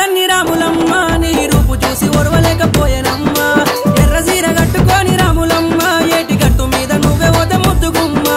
సుందరాంగి రాములమ్మ నీ రూపు చూసి ఒరవలేకపోయేనమ్మ ఎర్ర సీర కట్టుకొని రాములమ్మ ఏటి గట్టు మీద నువ్వే పోతే ముద్దుగుమ్మా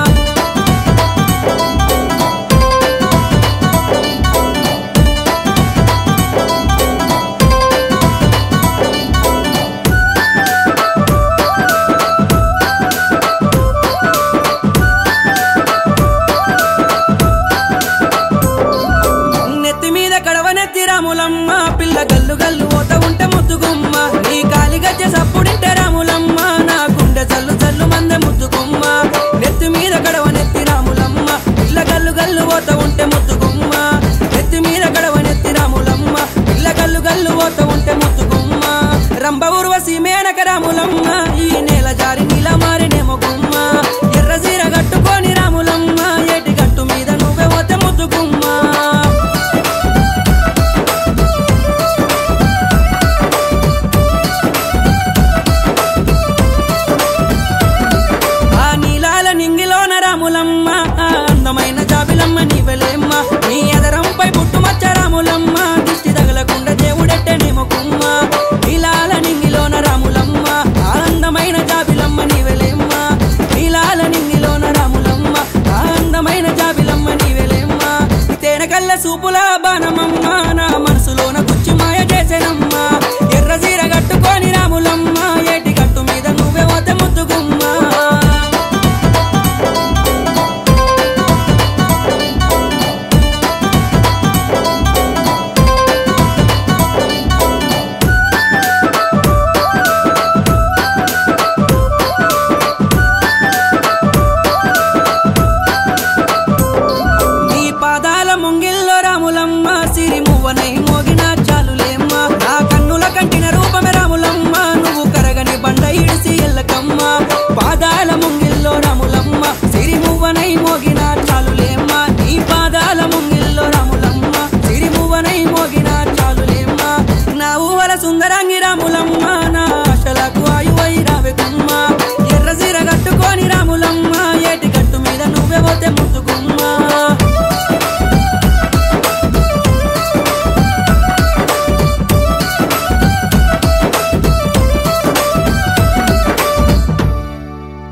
నెత్తి మీద కడవ నెత్తి రాములమ్మ పిల్ల గల్లు గల్లు ఓత ఉంటే ముద్దుగుమ్మ నీ కాలి గజ్జె సప్పుడింటే రాములమ్మ నా గుండె జల్లు జల్లు మందే ముద్దుగుమ్మ నెత్తి మీద కడవ నెత్తి రాములమ్మ పిల్ల గల్లు గల్లు ఓత ఉంటే ముద్దుగుమ్మ నెత్తి మీద కడవ నెత్తి రాములమ్మ పిల్ల గల్లు గల్లు ఓత ఉంటే ముద్దుగుమ్మ రంభ ఉర్వశి మేనక రాములమ్మ ఈ నేల జారి నీల మారినేమో గుమ్మ ఎర్ర సీర కట్టుకొని రాములమ్మ ఏటి గట్టు మీద నువ్వే పోతే ముద్దుగుమ్మ ఆ నీలాల నింగిలోన రాములమ్మ ఆ అందమైన జాబిలమ్మ నీవెలేమ్మ నీ ఎదరంపై పుట్టుమచ్చ రాములమ్మ దిష్టి తగలకుండా దేవుడెట్టే నిమకుమ్మ నీలాల నింగిలోన రాములమ్మ ఆ అందమైన జాబిలమ్మ నీవెలేమ్మ నీలాల నింగిలోన రాములమ్మ ఆ అందమైన జాబిలమ్మ నీవెలేమ్మ తేనకల్ల సూపుల బాణమమ్మ నా మనసులోన కుచ్చి మాయ చేసేనమ్మ ఎర్ర సీర కట్టుకొని రాములమ్మ ఏటి గట్టు మీద నువ్వే పోతే ముద్దుగుమ్మా నీ పాదాల ముంగిల్లో రాములమ్మ సిరి మువ్వనై మోగిన చాలులేమ్మ నా కన్నుల కంటిన రూపమే రాములమ్మ నువ్వు కరగని బండ ఇడిసి ఎల్లకమ్మ పాదాల ముంగిల్లో రాములమ్మ సిరి మువ్వనై మోగిన చాలులేమ్మ నీ పాదాల ముంగిల్లో రాములమ్మ సిరి మువ్వనై మోగిన చాలులేమ్మ నా ఊహల సుందరాంగి రాములమ్మ నా ఆశలకు ఆయువై రావెకమ్మ ఎర్ర సీర కట్టుకొని రాములమ్మ ఏటి గట్టు మీద నువ్వే పోతే ముద్దుకు